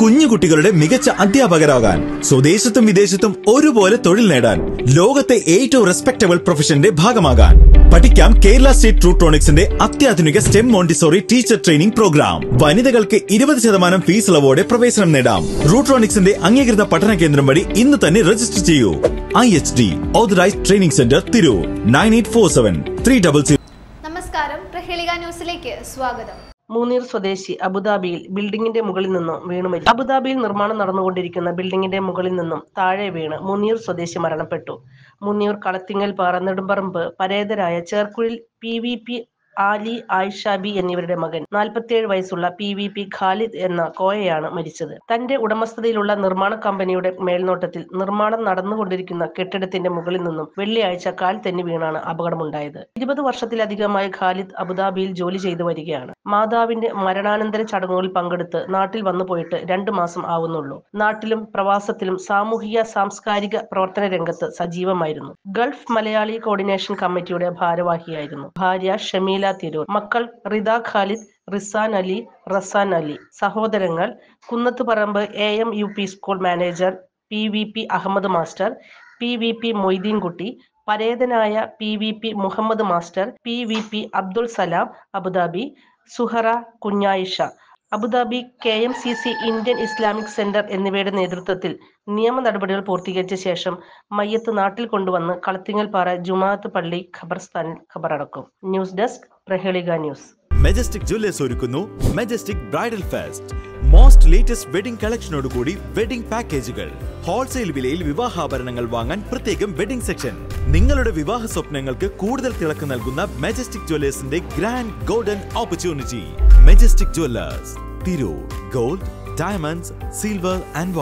കുഞ്ഞു കുട്ടികളുടെ മികച്ച അധ്യാപകരാകാൻ സ്വദേശത്തും വിദേശത്തും ഒരുപോലെ തൊഴിൽ നേടാൻ ലോകത്തെ ഏറ്റവും റെസ്പെക്ടബിൾ പ്രൊഫഷന്റെ ഭാഗമാകാൻ പഠിക്കാം കേരള സ്റ്റേറ്റ് ട്രൂട്രോണിക്സിന്റെ അത്യാധുനിക STEM Montessori teacher training programme വനിതകൾക്ക് ഇരുപത് ശതമാനം ഫീസ് ഇളവോടെ പ്രവേശനം നേടാം റൂട്രോണിക്സിന്റെ അംഗീകൃത പഠന കേന്ദ്രം വഴി ഇന്ന് തന്നെ രജിസ്റ്റർ ചെയ്യൂ I H D authorised training centre Tirur nine eight four seven three double zero നമസ്കാരം പ്രഹേളിക ന്യൂസിലേക്ക് സ്വാഗതം മൂന്നീർ സ്വദേശി അബുദാബിയിൽ ബിൽഡിംഗിന്റെ മുകളിൽ നിന്നും വീണു മരിച്ചു അബുദാബിയിൽ നിർമ്മാണം നടന്നുകൊണ്ടിരിക്കുന്ന ബിൽഡിംഗിന്റെ മുകളിൽ നിന്നും താഴെ വീണ് മുനീർ സ്വദേശി മരണപ്പെട്ടു മുനീർ കളത്തിങ്ങൽ പാറ നെടുമ്പറമ്പ് പരേതരായ ചേർക്കുഴിൽ P V P Ali Ayisha Bi എന്നിവരുടെ മകൻ നാൽപ്പത്തിയേഴ് വയസ്സുള്ള പി വി പി ഖാലിദ് എന്ന കോയയാണ് മരിച്ചത് തന്റെ ഉടമസ്ഥതയിലുള്ള നിർമ്മാണ കമ്പനിയുടെ മേൽനോട്ടത്തിൽ നിർമ്മാണം നടന്നുകൊണ്ടിരിക്കുന്ന കെട്ടിടത്തിന്റെ മുകളിൽ നിന്നും വെള്ളിയാഴ്ച കാൽ തെന്നി വീണാണ് അപകടമുണ്ടായത് ഇരുപത് വർഷത്തിലധികമായി ഖാലിദ് അബുദാബിയിൽ ജോലി ചെയ്തു വരികയാണ് മാതാവിന്റെ മരണാനന്തര ചടങ്ങുകളിൽ പങ്കെടുത്ത് നാട്ടിൽ വന്നു പോയിട്ട് രണ്ടു മാസം ആവുന്നുള്ളൂ നാട്ടിലും പ്രവാസത്തിലും സാമൂഹിക സാംസ്കാരിക പ്രവർത്തന രംഗത്ത് സജീവമായിരുന്നു ഗൾഫ് മലയാളി കോർഡിനേഷൻ കമ്മിറ്റിയുടെ ഭാരവാഹിയായിരുന്നു ഭാര്യ ഷമീല തിരൂർ മക്കൾ റിദ ഖാലിദ് റിസാൻ അലി റസാൻ അലി സഹോദരങ്ങൾ Kunnathuparamb A M U P school manager P V P Ahammed master P V P Moideenkutty പരേതനായ P V P Muhammed master P V P Abdul Salam Abu Dhabi Suhara Kunjayisha Abu Dhabi K M C C Indian Islamic centre എന്നിവയുടെ നേതൃത്വത്തിൽ നിയമ നടപടികൾ പൂർത്തീകരിച്ച ശേഷം മയ്യത്ത് നാട്ടിൽ കൊണ്ടുവന്ന് കളത്തിങ്ങൽപ്പാറ ജുമാഅത്ത് പള്ളി ഖബർസ്ഥാനിൽ ഖബറടക്കും news desk Prahelika news Majestic jewellers ഒരുക്കുന്നു Majestic bridal fest most latest wedding കളക്ഷനോടുകൂടി വെഡിംഗ് പാക്കേജുകൾ ഹോൾസെയിൽ വിലയിൽ വിവാഹാഭരണങ്ങൾ വാങ്ങാൻ പ്രത്യേകം വെഡിംഗ് സെക്ഷൻ നിങ്ങളുടെ വിവാഹ സ്വപ്നങ്ങൾക്ക് കൂടുതൽ തിളക്കം നൽകുന്ന മെജസ്റ്റിക് ജ്വല്ലേഴ്സിന്റെ grand golden opportunity Majestic jewellers Tirur gold diamonds silver and